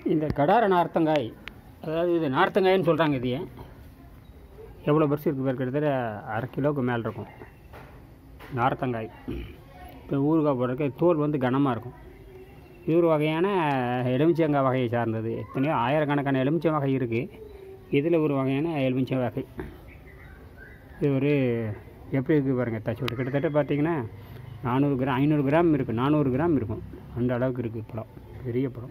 இந்த கடார நார்த்தங்காய் அதாவது இது நார்த்தங்காய்னு சொல்கிறாங்க இது ஏன் எவ்வளோ பெருசு இருக்குது பாரு கிட்டத்தட்ட அரை கிலோவுக்கு மேலே இருக்கும் நார்த்தங்காய் இப்போ ஊறுகாய் போடுறதுக்கு தோல் வந்து கனமாக இருக்கும் இது ஒரு வகையான எலுமிச்சங்காய் வகையை சார்ந்தது எத்தனையோ ஆயிரக்கணக்கான எலுமிச்சை வகை இருக்குது இதில் ஒரு வகையான எலுமிச்சை வகை இது ஒரு எப்படி இருக்குது பாருங்கள் தச்சோடு கிட்டத்தட்ட பார்த்தீங்கன்னா நானூறு கிராம் ஐநூறு கிராம் இருக்குது நானூறு கிராம் இருக்கும் அந்த அளவுக்கு இருக்குது பழம் பெரிய பழம்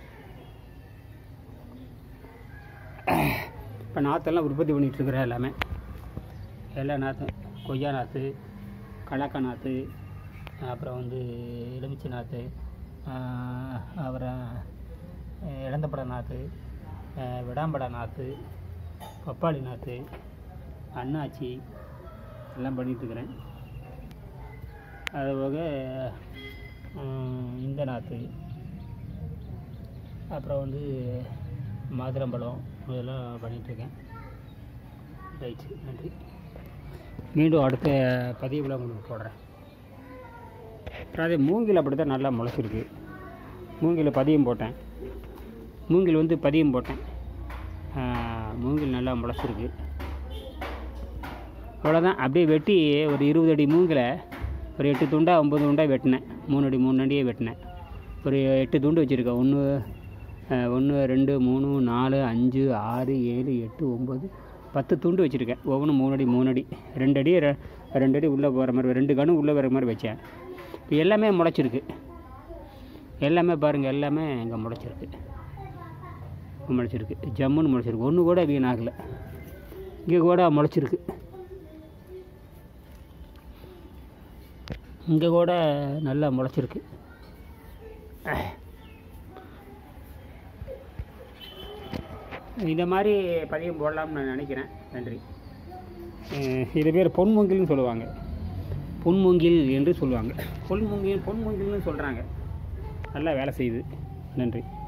இப்போ நாற்றெல்லாம் உற்பத்தி பண்ணிகிட்ருக்குறேன் எல்லாமே எல்லா நாற்றும் கொய்யா நாற்று கடலக்காய் நாற்று அப்புறம் வந்து எலுமிச்சை நாற்று அப்புறம் இளந்தப்பட நாற்று விடாம்பட நாற்று பப்பாளி நாற்று அன்னாச்சி எல்லாம் பண்ணிகிட்ருக்குறேன் அது போக இந்த நாற்று அப்புறம் வந்து மாதுளம்பழம் இதெல்லாம் பண்ணிகிட்ருக்கேன் ரைட் நன்றி மீண்டும் அடுத்த பதிவில் உங்களுக்கு போடுறேன் அதே மூங்கில் அப்படி தான் நல்லா முளைச்சிருக்கு மூங்கில் பதியம் போட்டேன் மூங்கில் வந்து பதியம் போட்டேன் மூங்கில் நல்லா முளைச்சிருக்கு அவ்வளோதான் அப்படியே வெட்டி ஒரு இருபது அடி மூங்கில் ஒரு எட்டு துண்டா ஒம்பது துண்டா வெட்டினேன் மூணு அடி மூணு அடியே வெட்டினேன் ஒரு எட்டு துண்டு வச்சுருக்கேன் ஒன்று ஒன்று ரெண்டு மூணு நாலு அஞ்சு ஆறு ஏழு எட்டு ஒம்பது பத்து துண்டு வச்சுருக்கேன் ஒவ்வொன்றும் மூணு அடி மூணு அடி ரெண்டு அடி ரெ- ரெண்டு அடி உள்ளே போகிற மாதிரி ரெண்டு கணு உள்ளே வர மாதிரி வச்சேன் இப்போ எல்லாமே முளைச்சிருக்கு எல்லாமே பாருங்கள் எல்லாமே இங்கே முளைச்சிருக்கு முளைச்சிருக்கு ஜம்முன்னு முளைச்சிருக்கு ஒன்று கூட வீணாகலை இங்கே கூட முளைச்சிருக்கு இங்கே கூட நல்லா முளைச்சிருக்கு இந்த மாதிரி பதியம் போடலாம்னு நான் நினைக்கிறேன் நன்றி அஹ் இது பேர் பொன்மூங்கில்னு சொல்லுவாங்க பொன்மூங்கில் என்று சொல்லுவாங்க பொன்மூங்கில் பொன்மூங்கில்னு சொல்கிறாங்க நல்லா வேலை செய்யுது நன்றி